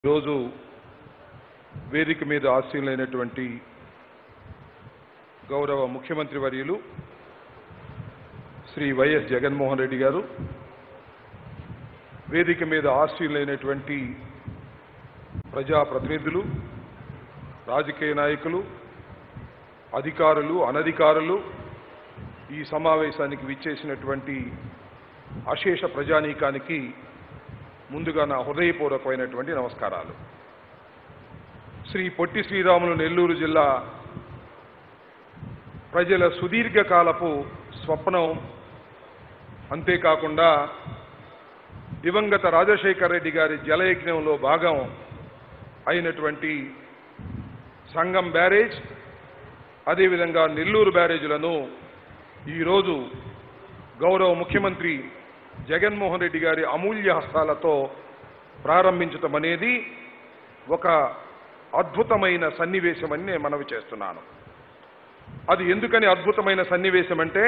ఈరోజు వేదిక మీద ఆశీనులైనటువంటి గౌరవ ముఖ్యమంత్రి వర్యులు శ్రీ వైఎస్ జగన్మోహన్ రెడ్డి గారు వేదిక మీద ఆశీనులైనటువంటి ప్రజాప్రతినిధులు రాజకీయ నాయకులు అధికారులు అనధికారులు ఈ సమావేశానికి విచ్చేసినటువంటి అశేష ప్రజానీకానికి ముందుగా నా హృదయపూర్వకమైనటువంటి నమస్కారాలు శ్రీ పొట్టి శ్రీరాములు నెల్లూరు జిల్లా ప్రజల సుదీర్ఘకాలపు స్వప్నం అంతేకాకుండా దివంగత రాజశేఖర రెడ్డి గారి జలయజ్ఞంలో భాగం అయినటువంటి సంగం బ్యారేజ్ అదేవిధంగా నెల్లూరు బ్యారేజీలను ఈరోజు గౌరవ ముఖ్యమంత్రి జగన్మోహన్ రెడ్డి గారి అమూల్య హస్తాలతో ప్రారంభించటం అనేది ఒక అద్భుతమైన సన్నివేశం అని నేను మనవి చేస్తున్నాను అది ఎందుకని అద్భుతమైన సన్నివేశం అంటే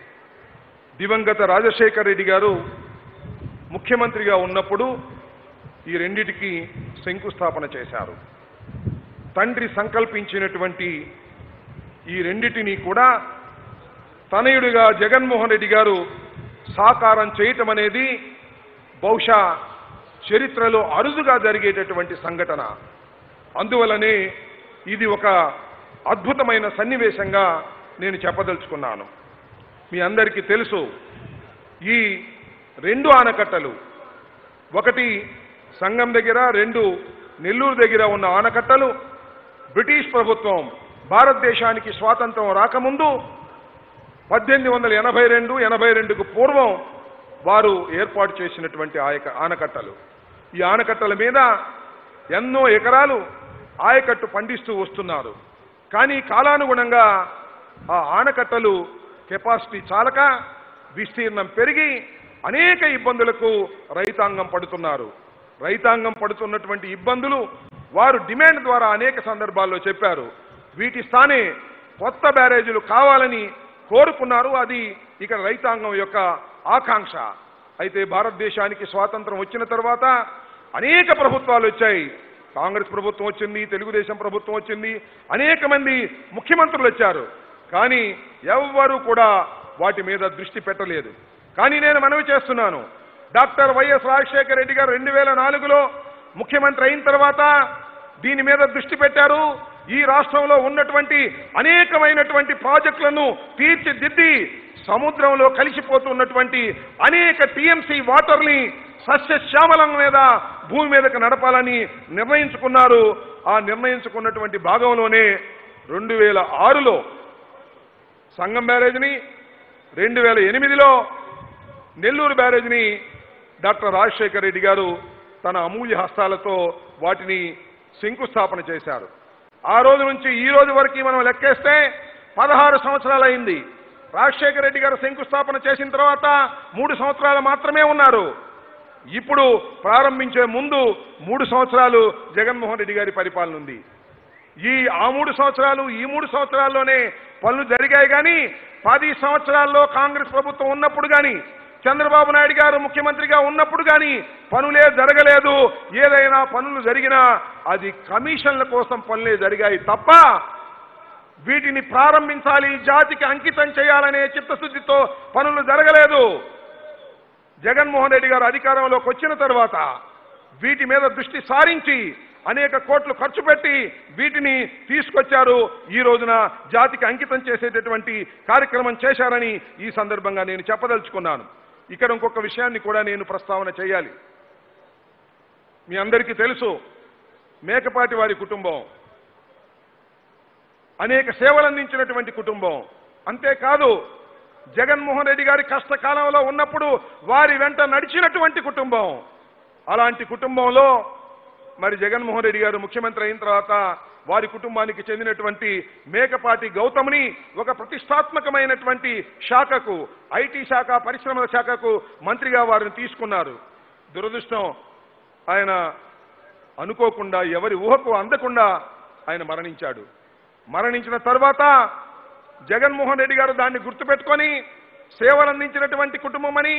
దివంగత రాజశేఖర్ రెడ్డి గారు ముఖ్యమంత్రిగా ఉన్నప్పుడు ఈ రెండిటికి శంకుస్థాపన చేశారు తండ్రి సంకల్పించినటువంటి ఈ రెండిటిని కూడా తనయుడిగా జగన్మోహన్ రెడ్డి గారు సాకారం చేయటం అనేది బహుశా చరిత్రలో అరుదుగా జరిగేటటువంటి సంఘటన అందువలనే ఇది ఒక అద్భుతమైన సన్నివేశంగా నేను చెప్పదలుచుకున్నాను మీ అందరికీ తెలుసు ఈ రెండు ఆనకట్టలు ఒకటి సంగం దగ్గర రెండు నెల్లూరు దగ్గర ఉన్న ఆనకట్టలు బ్రిటిష్ ప్రభుత్వం భారతదేశానికి స్వాతంత్రం రాకముందు పద్దెనిమిది వందల ఎనభై రెండు ఎనభై రెండుకు పూర్వం వారు ఏర్పాటు చేసినటువంటి ఆయక ఆనకట్టలు ఈ ఆనకట్టల మీద ఎన్నో ఎకరాలు ఆయకట్టు పండిస్తూ వస్తున్నారు కానీ కాలానుగుణంగా ఆ ఆనకట్టలు కెపాసిటీ చాలక విస్తీర్ణం పెరిగి అనేక ఇబ్బందులకు రైతాంగం పడుతున్నారు రైతాంగం పడుతున్నటువంటి ఇబ్బందులు వారు డిమాండ్ ద్వారా అనేక సందర్భాల్లో చెప్పారు వీటి స్థానే కొత్త బ్యారేజీలు కావాలని కోరుకున్నారు అది ఇక్కడ రైతాంగం యొక్క ఆకాంక్ష అయితే భారతదేశానికి స్వాతంత్రం వచ్చిన తర్వాత అనేక ప్రభుత్వాలు వచ్చాయి కాంగ్రెస్ ప్రభుత్వం వచ్చింది తెలుగుదేశం ప్రభుత్వం వచ్చింది అనేక మంది ముఖ్యమంత్రులు వచ్చారు కానీ ఎవ్వరూ కూడా వాటి మీద దృష్టి పెట్టలేదు కానీ నేను మనవి చేస్తున్నాను డాక్టర్ వైఎస్ రాజశేఖర రెడ్డి గారు రెండు వేల నాలుగులో ముఖ్యమంత్రి అయిన తర్వాత దీని మీద దృష్టి పెట్టారు ఈ రాష్ట్రంలో ఉన్నటువంటి అనేకమైనటువంటి ప్రాజెక్టులను తీర్చిదిద్ది సముద్రంలో కలిసిపోతున్నటువంటి అనేక టీఎంసీ వాటర్ని సస్యశ్యామలం మీద భూమి మీదకి నడపాలని నిర్ణయించుకున్నారు ఆ నిర్ణయించుకున్నటువంటి భాగంలోనే రెండు వేల ఆరులో సంగం బ్యారేజ్ని రెండు వేల ఎనిమిదిలో నెల్లూరు బ్యారేజ్ని డాక్టర్ రాజశేఖర రెడ్డి గారు తన అమూల్య హస్తాలతో వాటిని శంకుస్థాపన చేశారు ఆ రోజు నుంచి ఈ రోజు వరకు మనం లెక్కేస్తే పదహారు సంవత్సరాలు అయింది రాజశేఖర రెడ్డి గారు శంకుస్థాపన చేసిన తర్వాత మూడు సంవత్సరాలు మాత్రమే ఉన్నారు ఇప్పుడు ప్రారంభించే ముందు మూడు సంవత్సరాలు జగన్మోహన్ రెడ్డి గారి పరిపాలన ఉంది ఈ ఆ మూడు సంవత్సరాలు ఈ మూడు సంవత్సరాల్లోనే పనులు జరిగాయి కానీ పది సంవత్సరాల్లో కాంగ్రెస్ ప్రభుత్వం ఉన్నప్పుడు కానీ చంద్రబాబు నాయుడు గారు ముఖ్యమంత్రిగా ఉన్నప్పుడు కానీ పనులే జరగలేదు ఏదైనా పనులు జరిగినా అది కమిషన్ల కోసం పనులే జరిగాయి తప్ప వీటిని ప్రారంభించాలి జాతికి అంకితం చేయాలనే చిత్తశుద్ధితో పనులు జరగలేదు జగన్మోహన్ రెడ్డి గారు అధికారంలోకి వచ్చిన తర్వాత వీటి మీద దృష్టి సారించి అనేక కోట్లు ఖర్చు పెట్టి వీటిని తీసుకొచ్చారు ఈ రోజున జాతికి అంకితం చేసేటటువంటి కార్యక్రమం చేశారని ఈ సందర్భంగా నేను చెప్పదలుచుకున్నాను ఇక్కడ ఇంకొక విషయాన్ని కూడా నేను ప్రస్తావన చేయాలి మీ అందరికీ తెలుసు మేకపాటి వారి కుటుంబం అనేక సేవలు అందించినటువంటి కుటుంబం అంతేకాదు జగన్మోహన్ రెడ్డి గారి కష్టకాలంలో ఉన్నప్పుడు వారి వెంట నడిచినటువంటి కుటుంబం అలాంటి కుటుంబంలో మరి జగన్మోహన్ రెడ్డి గారు ముఖ్యమంత్రి అయిన తర్వాత వారి కుటుంబానికి చెందినటువంటి మేకపాటి గౌతమ్ని ఒక ప్రతిష్టాత్మకమైనటువంటి శాఖకు ఐటీ శాఖ పరిశ్రమల శాఖకు మంత్రిగా వారిని తీసుకున్నారు దురదృష్టం ఆయన అనుకోకుండా ఎవరి ఊహకు అందకుండా ఆయన మరణించాడు మరణించిన తర్వాత జగన్మోహన్ రెడ్డి గారు దాన్ని గుర్తుపెట్టుకొని సేవలు అందించినటువంటి కుటుంబం అని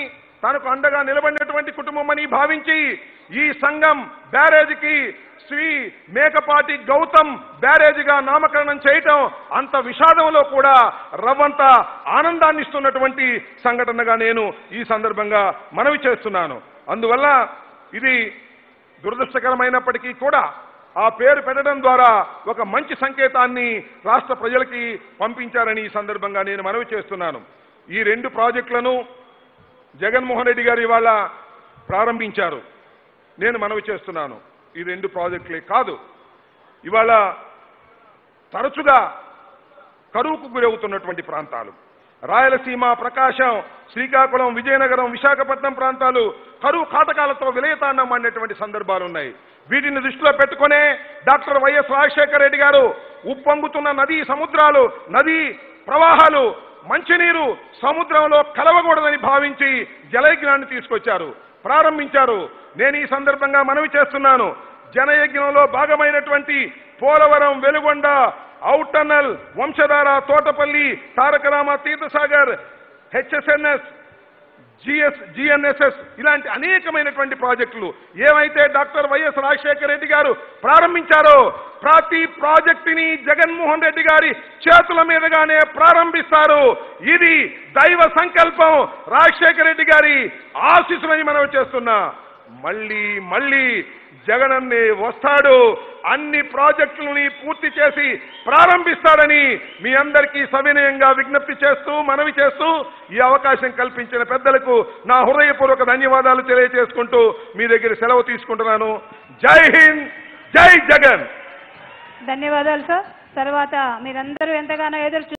తనకు అండగా నిలబడినటువంటి కుటుంబం అని భావించి ఈ సంఘం బ్యారేజీకి శ్రీ మేకపాటి గౌతమ్ బ్యారేజీగా నామకరణం చేయటం అంత విషాదంలో కూడా రవ్వంత ఆనందాన్ని ఇస్తున్నటువంటి సంఘటనగా నేను ఈ సందర్భంగా మనవి చేస్తున్నాను అందువల్ల ఇది దురదృష్టకరమైనప్పటికీ కూడా ఆ పేరు పెట్టడం ద్వారా ఒక మంచి సంకేతాన్ని రాష్ట్ర ప్రజలకి పంపించారని ఈ సందర్భంగా నేను మనవి చేస్తున్నాను ఈ రెండు ప్రాజెక్టులను జగన్మోహన్ రెడ్డి గారు ఇవాళ ప్రారంభించారు నేను మనవి చేస్తున్నాను ఈ రెండు ప్రాజెక్టులే కాదు ఇవాళ తరచుగా కరువుకు గురవుతున్నటువంటి ప్రాంతాలు రాయలసీమ ప్రకాశం శ్రీకాకుళం విజయనగరం విశాఖపట్నం ప్రాంతాలు కరువు కాటకాలతో విలయతాండం అనేటువంటి సందర్భాలు ఉన్నాయి వీటిని దృష్టిలో పెట్టుకునే డాక్టర్ వైఎస్ రాజశేఖర రెడ్డి గారు ఉప్పొంగుతున్న నదీ సముద్రాలు నదీ ప్రవాహాలు మంచినీరు సముద్రంలో కలవకూడదని భావించి జలయజ్ఞాన్ని తీసుకొచ్చారు ప్రారంభించారు నేను ఈ సందర్భంగా మనవి చేస్తున్నాను జనయజ్ఞంలో భాగమైనటువంటి Polavaram Veligonda out tunnel Vamsadhara Thotapalli Tarakarama Theerthasagar HSNS GS GNSS ఇలాంటి అనేకమైనటువంటి ప్రాజెక్టులు ఏవైతే డాక్టర్ వైఎస్ రాజశేఖర రెడ్డి గారు ప్రారంభించారో ప్రతి ప్రాజెక్టుని జగన్మోహన్ రెడ్డి గారి చేతుల మీదుగానే ప్రారంభిస్తారు ఇది దైవ సంకల్పం రాజశేఖర రెడ్డి గారి ఆశీస్సులని మనం చేస్తున్నా మళ్ళీ మళ్ళీ జగనన్నే వస్తాడు అన్ని ప్రాజెక్టులని పూర్తి చేసి ప్రారంభిస్తాడని మీ అందరికీ సవినయంగా విజ్ఞప్తి చేస్తూ మనవి చేస్తూ ఈ అవకాశం కల్పించిన పెద్దలకు నా హృదయపూర్వక ధన్యవాదాలు తెలియజేసుకుంటూ మీ దగ్గర సెలవు తీసుకుంటున్నాను జై హింద్ జై జగన్ ధన్యవాదాలు సార్ తర్వాత మీరందరూ ఎంతగానో ఎదురు చూ-